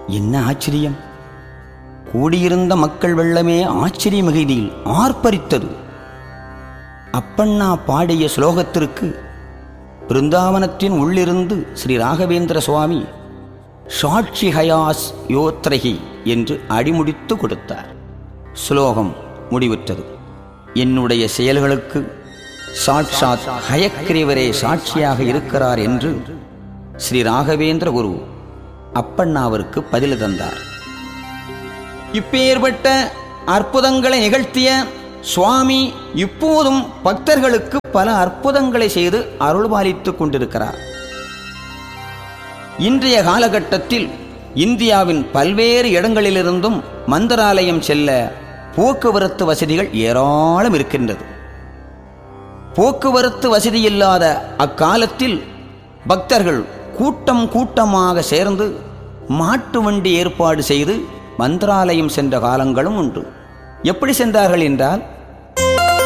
என்ன ஆச்சரியம் கூடியிருந்த மக்கள் வெள்ளமே ஆச்சரிய மிகுதியில் ஆர்ப்பரித்தது அப்பண்ணா பாடிய ஸ்லோகத்திற்கு பிருந்தாவனத்தின் உள்ளிருந்து ஸ்ரீ ராகவேந்திர சுவாமி சாட்சி ஹயாஸ் யோத்ரஹி என்று அடிமுடித்து கொடுத்தார் ஸ்லோகம் முடிவுற்றது என்னுடைய செயல்களுக்கு சாட்சாத் ஹயக்கிரீவரே சாட்சியாக இருக்கிறார் என்று ஸ்ரீ ராகவேந்திர குரு அப்பண்ணாவிற்கு பதில் தந்தார் இப்பேற்பட்ட அற்புதங்களை நிகழ்த்திய சுவாமி இப்போதும் பக்தர்களுக்கு பல அற்புதங்களை செய்து அருள்பாலித்துக் கொண்டிருக்கிறார் இன்றைய காலகட்டத்தில் இந்தியாவின் பல்வேறு இடங்களிலிருந்தும் மந்திராலயம் செல்ல போக்குவரத்து வசதிகள் ஏராளம் இருக்கின்றது போக்குவரத்து வசதி இல்லாத அக்காலத்தில் பக்தர்கள் கூட்டம் கூட்டமாக சேர்ந்து மாட்டு வண்டி ஏற்பாடு செய்து மந்திராலயம் சென்ற காலங்களும் உண்டு எப்படி சென்றார்கள் என்றால்